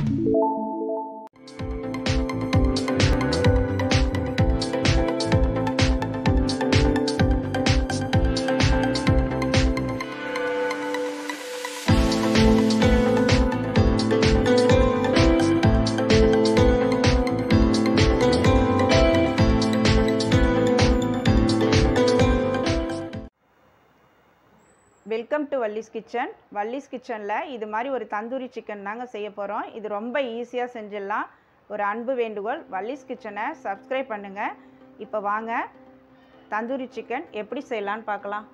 welcome to Valli's kitchen Valli's கிச்சனில் இது மாதிரி ஒரு தந்தூரி சிக்கன் தாங்க செய்ய போகிறோம் இது ரொம்ப ஈஸியாக செஞ்சிடலாம் ஒரு அன்பு வேண்டுகோள் வள்ளிஸ் கிச்சனை சப்ஸ்கிரைப் பண்ணுங்கள் இப்போ வாங்க தந்தூரி சிக்கன் எப்படி செய்யலான்னு பார்க்கலாம்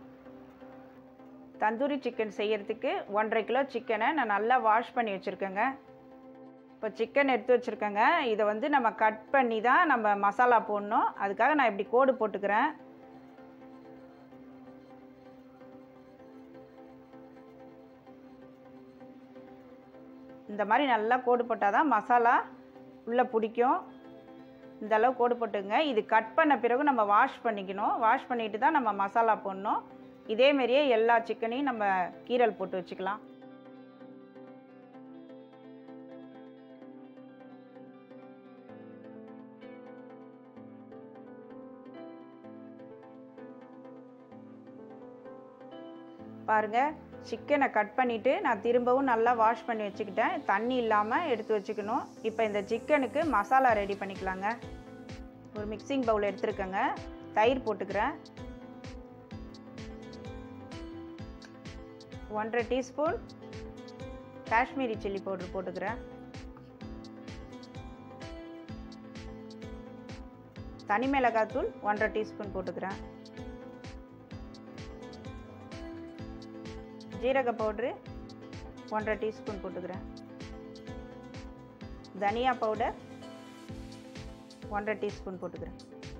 தந்தூரி சிக்கன் செய்யறதுக்கு ஒன்றரை கிலோ சிக்கனை நான் நல்லா வாஷ் பண்ணி வச்சுருக்கேங்க இப்போ சிக்கன் எடுத்து வச்சுருக்கேங்க இதை வந்து நம்ம கட் பண்ணி தான் நம்ம மசாலா போடணும் அதுக்காக நான் இப்படி கோடு போட்டுக்கிறேன் இந்த மாதிரி நல்லா கோடு போட்டால் தான் மசாலா உள்ளே பிடிக்கும் இந்த அளவு கோடு போட்டுங்க இது கட் பண்ண பிறகு நம்ம வாஷ் பண்ணிக்கணும் வாஷ் பண்ணிட்டு தான் நம்ம மசாலா போடணும் இதேமாரியே எல்லா சிக்கனையும் நம்ம கீரல் போட்டு வச்சுக்கலாம் பாருங்கள் சிக்கனை கட் பண்ணிவிட்டு நான் திரும்பவும் நல்லா வாஷ் பண்ணி வச்சுக்கிட்டேன் தண்ணி இல்லாமல் எடுத்து வச்சுக்கணும் இப்போ இந்த சிக்கனுக்கு மசாலா ரெடி பண்ணிக்கலாங்க ஒரு மிக்சிங் பவுல் எடுத்துருக்கேங்க தயிர் போட்டுக்கிறேன் ஒன்றரை டீஸ்பூன் காஷ்மீரி சில்லி பவுடர் போட்டுக்கிறேன் தனி மிளகாத்தூள் ஒன்றரை டீஸ்பூன் போட்டுக்கிறேன் ஜீரக பவுட்ரு ஒன்றரை டீஸ்பூன் போட்டுக்கிறேன் தனியா பவுடர் ஒன்றரை டீஸ்பூன் போட்டுக்கிறேன்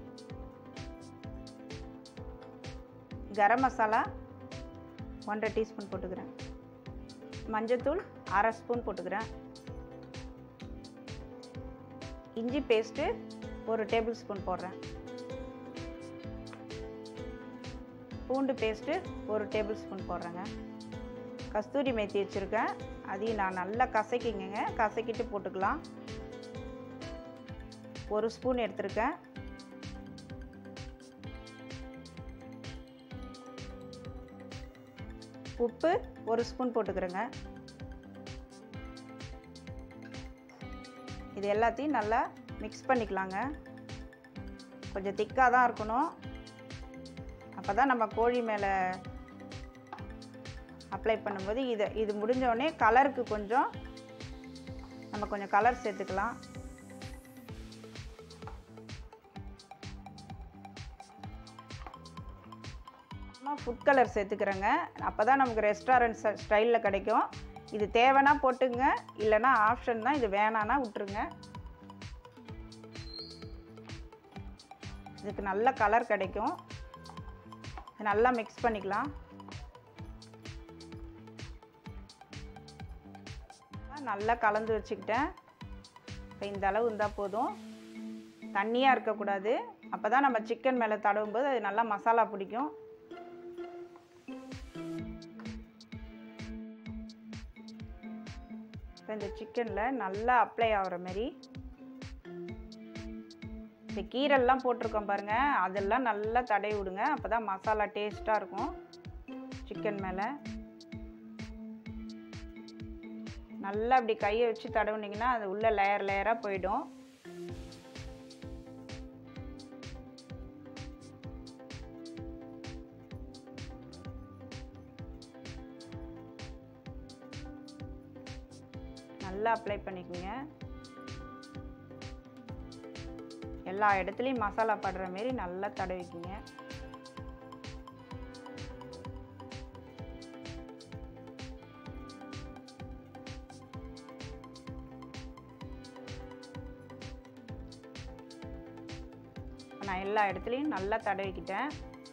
கரம் மசாலா ஒன்றரை டீஸ்பூன் போட்டுக்கிறேன் மஞ்சத்தூள் அரை ஸ்பூன் போட்டுக்கிறேன் இஞ்சி பேஸ்ட்டு ஒரு டேபிள் ஸ்பூன் போடுறேன் பூண்டு பேஸ்ட்டு ஒரு டேபிள் ஸ்பூன் போடுறேங்க கஸ்தூரி மேத்தி வச்சுருக்கேன் அதையும் நான் நல்லா கசக்கிங்க கசக்கிட்டு போட்டுக்கலாம் ஒரு ஸ்பூன் எடுத்திருக்கேன் உப்பு ஒரு ஸ்பூன் போட்டுக்கிறேங்க இது எல்லாத்தையும் நல்லா மிக்ஸ் பண்ணிக்கலாங்க கொஞ்சம் திக்காக தான் இருக்கணும் அப்போ தான் நம்ம கோழி மேலே அப்ளை பண்ணும்போது இதை இது முடிஞ்சோடனே கலருக்கு கொஞ்சம் நம்ம கொஞ்சம் கலர் சேர்த்துக்கலாம் ஃபுட் கலர் சேர்த்துக்கிறேங்க அப்போ தான் நமக்கு ரெஸ்டாரண்ட் ஸ்டைலில் கிடைக்கும் இது தேவைன்னா போட்டுங்க இல்லைன்னா ஆப்ஷன் தான் இது வேணான்னா விட்டுருங்க இதுக்கு நல்ல கலர் கிடைக்கும் நல்லா மிக்ஸ் பண்ணிக்கலாம் நல்லா கலந்து வச்சுக்கிட்டேன் இப்போ இந்த அளவு இருந்தால் போதும் தண்ணியாக இருக்கக்கூடாது அப்போ தான் நம்ம சிக்கன் மேலே தடவும் போது அது நல்லா மசாலா பிடிக்கும் இப்போ இந்த சிக்கனில் நல்லா அப்ளை ஆகிற மாதிரி இந்த கீரெல்லாம் போட்டிருக்கோம் பாருங்கள் அதெல்லாம் நல்லா தடவி விடுங்க அப்போ தான் மசாலா டேஸ்ட்டாக இருக்கும் சிக்கன் மேலே நல்லா அப்படி கையை வச்சு தடவுனீங்கன்னா அது உள்ள லேயர் லேயராக போயிடும் நல்லா அப்ளை பண்ணிக்கோங்க எல்லா இடத்துலையும் மசாலா படுற மாரி நல்லா தடவிக்குங்க நான் எல்லா இடத்துலையும் நல்லா தடவிக்கிட்டேன்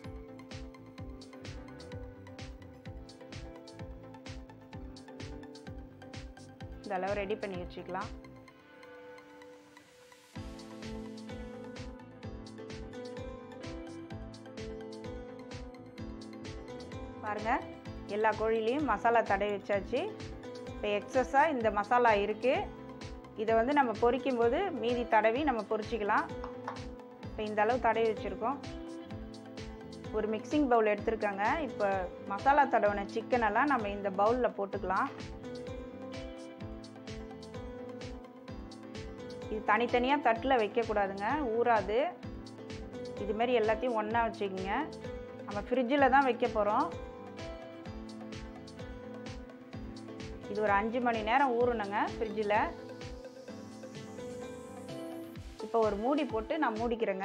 இந்த அளவு ரெடி பண்ணி வச்சுக்கலாம் பாருங்கள் எல்லா கோழிலையும் மசாலா தடவி வச்சாச்சு இப்போ எக்ஸஸாக இந்த மசாலா இருக்குது இதை வந்து நம்ம பொரிக்கும் போது மீதி தடவி நம்ம பொரிச்சிக்கலாம் இப்போ இந்த அளவு தடவி வச்சுருக்கோம் ஒரு மிக்சிங் பவுல் எடுத்துருக்கேங்க இப்போ மசாலா தடவின சிக்கன் எல்லாம் நம்ம இந்த பவுலில் போட்டுக்கலாம் இது தனித்தனியாக தட்டில் வைக்கக்கூடாதுங்க ஊறாது இதுமாரி எல்லாத்தையும் ஒன்றா வச்சுக்கோங்க நம்ம ஃப்ரிட்ஜில் தான் வைக்க போகிறோம் இது ஒரு அஞ்சு மணி நேரம் ஊறணுங்க ஃப்ரிட்ஜில் இப்போ ஒரு மூடி போட்டு நான் மூடிக்கிறேங்க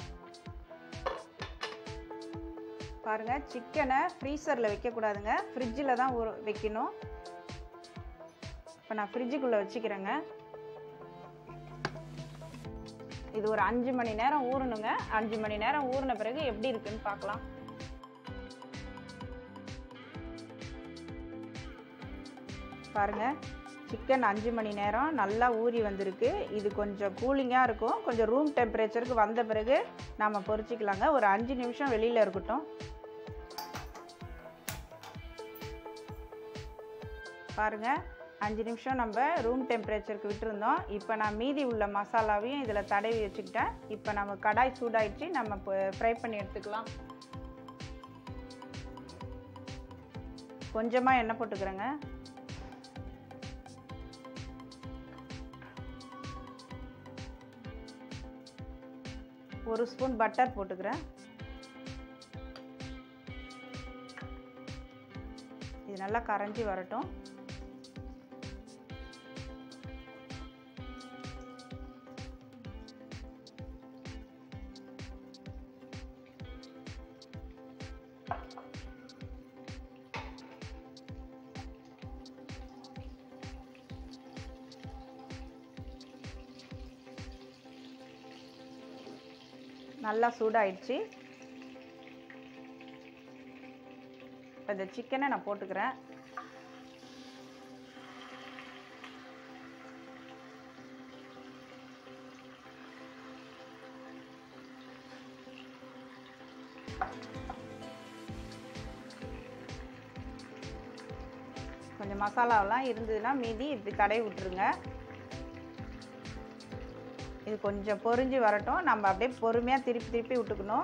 பாருங்கள் சிக்கனை ஃப்ரீசரில் வைக்கக்கூடாதுங்க ஃப்ரிட்ஜில் தான் ஊற வைக்கணும் இப்போ நான் ஃப்ரிட்ஜுக்குள்ளே வச்சுக்கிறேங்க இது ஒரு அஞ்சு மணி நேரம் ஊறணுங்க அஞ்சு மணி நேரம் ஊறின பிறகு எப்படி இருக்குன்னு பார்க்கலாம் பாருங்க சிக்கன் அஞ்சு மணி நேரம் நல்லா ஊறி வந்திருக்கு இது கொஞ்சம் கூலிங்காக இருக்கும் கொஞ்சம் ரூம் டெம்பரேச்சருக்கு வந்த பிறகு நாம் பொரிச்சிக்கலாங்க ஒரு அஞ்சு நிமிஷம் வெளியில் இருக்கட்டும் பாருங்கள் அஞ்சு நிமிஷம் நம்ம ரூம் டெம்பரேச்சருக்கு விட்டுருந்தோம் இப்போ நான் மீதி உள்ள மசாலாவையும் இதில் தடவி வச்சுக்கிட்டேன் இப்போ நம்ம கடாய் சூடாயிடுச்சு நம்ம ஃப்ரை பண்ணி எடுத்துக்கலாம் கொஞ்சமாக எண்ணெய் போட்டுக்கிறேங்க ஒரு ஸ்பூன் பட்டர் போட்டுக்கிறேன் இது நல்லா கரைஞ்சி வரட்டும் நல்லா சூடாயிடுச்சு இப்போ இந்த சிக்கனை நான் போட்டுக்கிறேன் கொஞ்சம் மசாலாவெல்லாம் இருந்ததுன்னா மீதி இப்படி தடவி விட்டுருங்க இது கொஞ்சம் பொரிஞ்சு வரட்டும் நம்ம அப்படியே பொறுமையாக திருப்பி திருப்பி விட்டுக்கணும்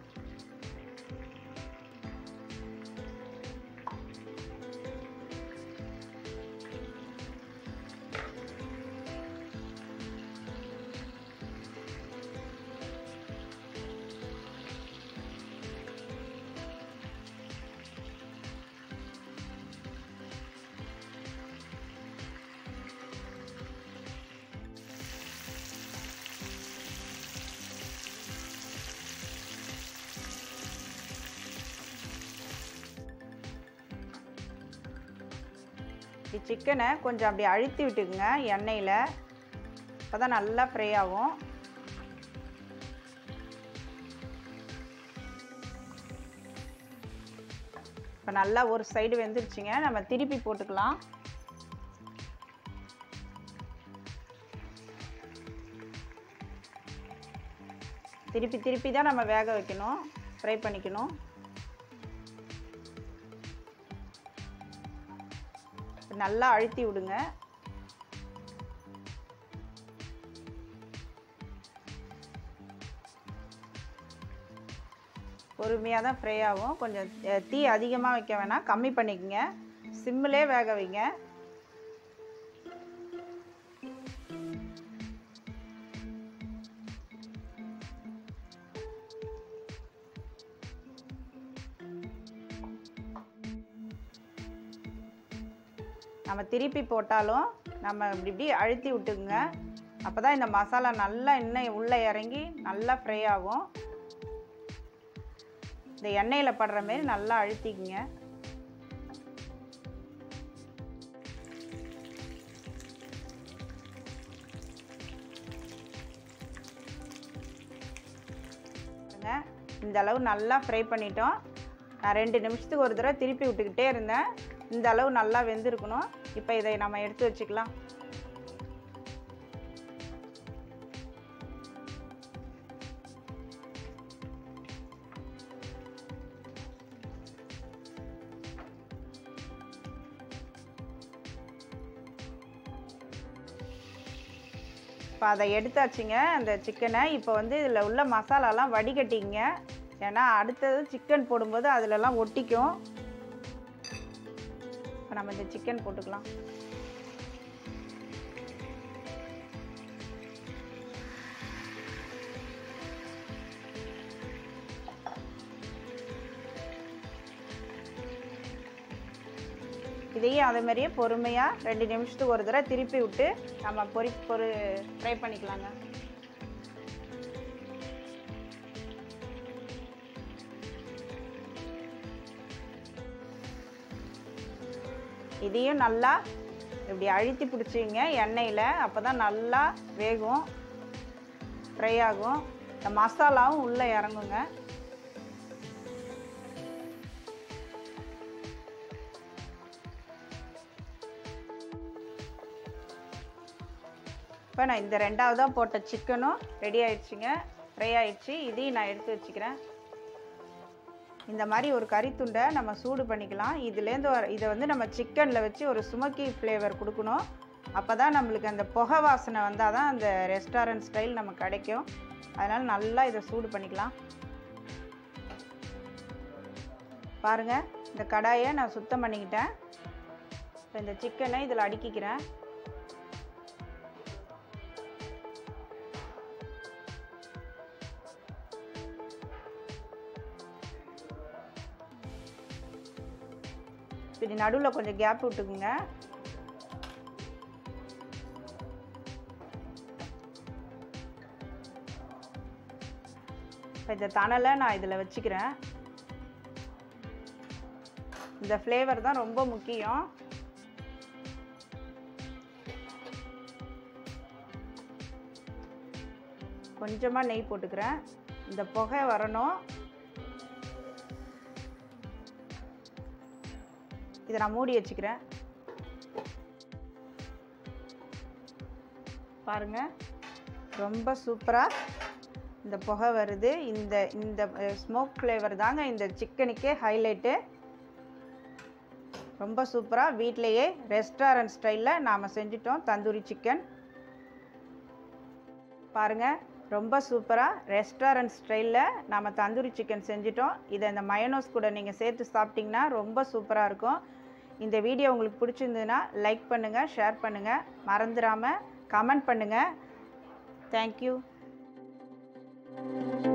சிக்கனை கொஞ்சம் அப்படி அழுத்தி விட்டுக்குங்க எண்ணெயில் அப்போ தான் நல்லா ஃப்ரை ஆகும் இப்போ நல்லா ஒரு சைடு வெந்துருச்சுங்க நம்ம திருப்பி போட்டுக்கலாம் திருப்பி திருப்பி தான் நம்ம வேக வைக்கணும் ஃப்ரை பண்ணிக்கணும் நல்லா அழுத்தி விடுங்க பொறுமையாக தான் ஃப்ரை ஆகும் கொஞ்சம் தீ அதிகமாக வைக்க வேணாம் கம்மி பண்ணிக்கங்க சிம்மிலே வேக வைங்க நம்ம திருப்பி போட்டாலும் நம்ம இப்படி இப்படி அழுத்தி விட்டுக்குங்க அப்போ தான் இந்த மசாலா நல்லா எண்ணெய் உள்ளே இறங்கி நல்லா ஃப்ரை ஆகும் இந்த எண்ணெயில் படுற மாரி நல்லா அழுத்திக்குங்க இந்த அளவு நல்லா ஃப்ரை பண்ணிட்டோம் நான் ரெண்டு நிமிஷத்துக்கு ஒரு தடவை திருப்பி விட்டுக்கிட்டே இருந்தேன் இந்த அளவு நல்லா வெந்திருக்கணும் இப்போ இதை நம்ம எடுத்து வச்சுக்கலாம் இப்போ அதை எடுத்தாச்சுங்க அந்த சிக்கனை இப்போ வந்து இதில் உள்ள மசாலாலாம் வடிகட்டிங்க ஏன்னா அடுத்தது சிக்கன் போடும்போது அதிலலாம் ஒட்டிக்கும் இப்போ நம்ம இந்த சிக்கன் போட்டுக்கலாம் இதையும் அதே மாதிரியே பொறுமையாக ரெண்டு நிமிஷத்துக்கு ஒரு தடவை திருப்பி விட்டு நம்ம பொரி பொரு ஃப்ரை பண்ணிக்கலாங்க இதையும் நல்லா இப்படி அழுத்தி பிடிச்சிங்க எண்ணெயில் அப்போ தான் நல்லா வேகும் ஃப்ரை ஆகும் இந்த மசாலாவும் உள்ளே இறங்குங்க இப்போ நான் இந்த ரெண்டாவதாக போட்ட சிக்கனும் ரெடி ஆயிடுச்சுங்க ஃப்ரை ஆயிடுச்சு இதையும் நான் எடுத்து வச்சுக்கிறேன் இந்த மாதிரி ஒரு கறித்துண்டை நம்ம சூடு பண்ணிக்கலாம் இதுலேருந்து வர இதை வந்து நம்ம சிக்கனில் வச்சு ஒரு சுமக்கி ஃப்ளேவர் கொடுக்கணும் அப்போ தான் நம்மளுக்கு அந்த புகை வாசனை வந்தால் தான் அந்த ரெஸ்டாரண்ட் ஸ்டைல் நமக்கு கிடைக்கும் அதனால் நல்லா இதை சூடு பண்ணிக்கலாம் பாருங்கள் இந்த கடாயை நான் சுத்தம் பண்ணிக்கிட்டேன் இப்போ இந்த சிக்கனை இதில் அடுக்கிக்கிறேன் இப்படி நடுவில் கொஞ்சம் கேப் விட்டுக்குங்க இப்போ இந்த தணலை நான் இதில் வச்சுக்கிறேன் இந்த ஃப்ளேவர் தான் ரொம்ப முக்கியம் கொஞ்சமாக நெய் போட்டுக்கிறேன் இந்த புகை வரணும் இதை நான் மூடி வச்சுக்கிறேன் பாருங்க ரொம்ப சூப்பராக இந்த புகை வருது இந்த இந்த ஸ்மோக் ஃப்ளேவர் தாங்க இந்த சிக்கனுக்கே ஹைலைட்டு ரொம்ப சூப்பராக வீட்டிலையே ரெஸ்டாரண்ட் ஸ்டைலில் நாம் செஞ்சிட்டோம் தந்தூரி சிக்கன் பாருங்கள் ரொம்ப சூப்பராக ரெஸ்டாரண்ட் ஸ்டைலில் நாம் தந்தூரி சிக்கன் செஞ்சிட்டோம் இதை இந்த மயனோஸ் கூட நீங்கள் சேர்த்து சாப்பிட்டிங்கன்னா ரொம்ப சூப்பராக இருக்கும் இந்த வீடியோ உங்களுக்கு பிடிச்சிருந்ததுன்னா லைக் பண்ணுங்கள் ஷேர் பண்ணுங்கள் மறந்துடாமல் கமெண்ட் பண்ணுங்கள் தேங்க்யூ